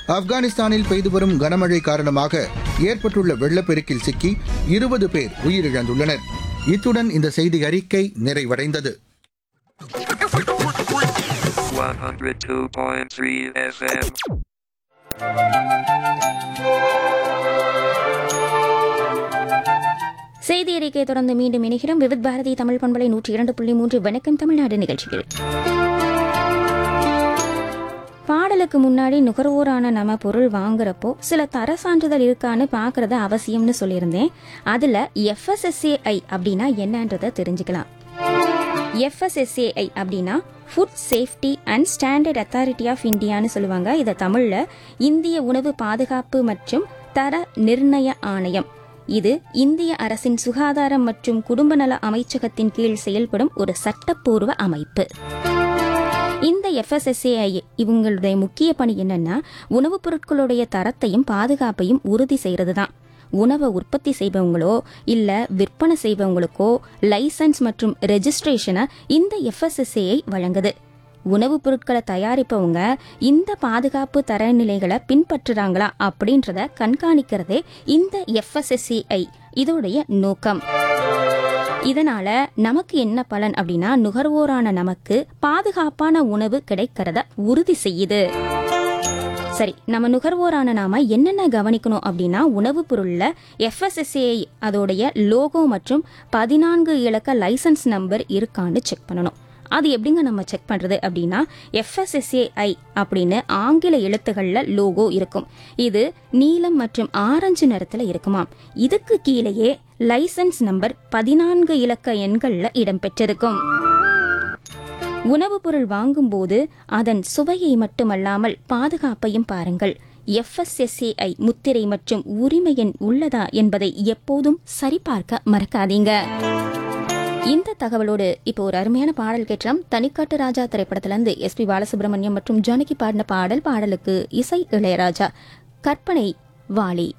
ஆப்கானிஸ்தானில் பெய்து வரும் கனமழை காரணமாக ஏற்பட்டுள்ள வெள்ளப்பெருக்கில் சிக்கி இருபது பேர் உயிரிழந்துள்ளனர் இத்துடன் இந்த செய்தி அறிக்கை நிறைவடைந்தது 102.3 FM. செய்தி அறிக்கை தொடர்ந்து மீண்டும் இணைகிறோம் விவித் பாரதி தமிழ் பண்பலை நூற்றி இரண்டு புள்ளி மூன்று வணக்கம் தமிழ்நாடு நிகழ்ச்சிகள் பாடலுக்கு முன்னாடி நுகர்வோரான நம்ம பொருள் வாங்குறப்போ சில தர சான்றிதழ் இருக்கான்னு பார்க்கறது அவசியம்னு சொல்லியிருந்தேன் அதுல எஃப்எஸ்எஸ்ஏஐ அப்படின்னா என்னன்றதை தெரிஞ்சுக்கலாம் எஃப்எஸ்எஸ்ஏஐ அப்படின்னா food safety and standard authority of இந்தியான்னு சொல்லுவாங்க இதை தமிழ்ல இந்திய உணவு பாதுகாப்பு மற்றும் தர நிர்ணய ஆணையம் இது இந்திய அரசின் சுகாதாரம் மற்றும் குடும்ப நல அமைச்சகத்தின் கீழ் செயல்படும் ஒரு சட்டப்பூர்வ அமைப்பு இந்த எஃப்எஸ்எஸ்ஏஐ இவங்களுடைய முக்கிய பணி என்னன்னா உணவுப் பொருட்களுடைய தரத்தையும் பாதுகாப்பையும் உறுதி செய்யறது தான் உணவை உற்பத்தி செய்பவங்களோ இல்ல விற்பனை செய்பவங்களுக்கோ லைசன்ஸ் மற்றும் ரெஜிஸ்ட்ரேஷனை இந்த எஃப்எஸ்எஸ்ஏஐ வழங்குது உணவுப் பொருட்களை தயாரிப்பவங்க இந்த பாதுகாப்பு தரநிலைகளை பின்பற்றுறாங்களா அப்படின்றத கண்காணிக்கிறதே இந்த எஃப்எஸ்எஸ்ஏஐ இதோடைய நோக்கம் இதனால நமக்கு என்ன பலன் அப்படின்னா நுகர்வோரான நமக்கு பாதுகாப்பான உணவு கிடைக்கிறத உறுதி செய்யுது சரி நம்ம நுகர்வோரான நாம என்னென்ன கவனிக்கணும் அப்படின்னா உணவுப் பொருள்ல எஃப்எஸ்எஸ்ஏ அதோடைய லோகோ மற்றும் பதினான்கு இலக்க லைசன்ஸ் நம்பர் இருக்கான்னு செக் பண்ணணும் அது எப்படிங்க நம்ம செக் பண்றது அப்படின்னா எஃப்எஸ்எஸ்ஏஐ அப்படின்னு ஆங்கில எழுத்துக்கள்ல லோகோ இருக்கும் இது நீலம் மற்றும் ஆரஞ்சு நிறத்துல இருக்குமாம் இதுக்கு கீழேயே லைசன்ஸ் நம்பர் பதினான்கு இலக்க எண்கள்ல இடம்பெற்றிருக்கும் உணவுப் பொருள் வாங்கும்போது அதன் சுவையை மட்டுமல்லாமல் பாதுகாப்பையும் பாருங்கள் எஃப்எஸ்எஸ்ஏஐ முத்திரை மற்றும் உரிமை எண் உள்ளதா என்பதை எப்போதும் சரிபார்க்க மறக்காதீங்க இந்த தகவலோடு இப்போ ஒரு அருமையான பாடல் கேட்டோம் தனிக்காட்டு ராஜா திரைப்படத்துல இருந்து எஸ்பி பாலசுப்ரமணியம் மற்றும் ஜானகி பாடின பாடல் பாடலுக்கு இசை இளையராஜா கற்பனை வாலி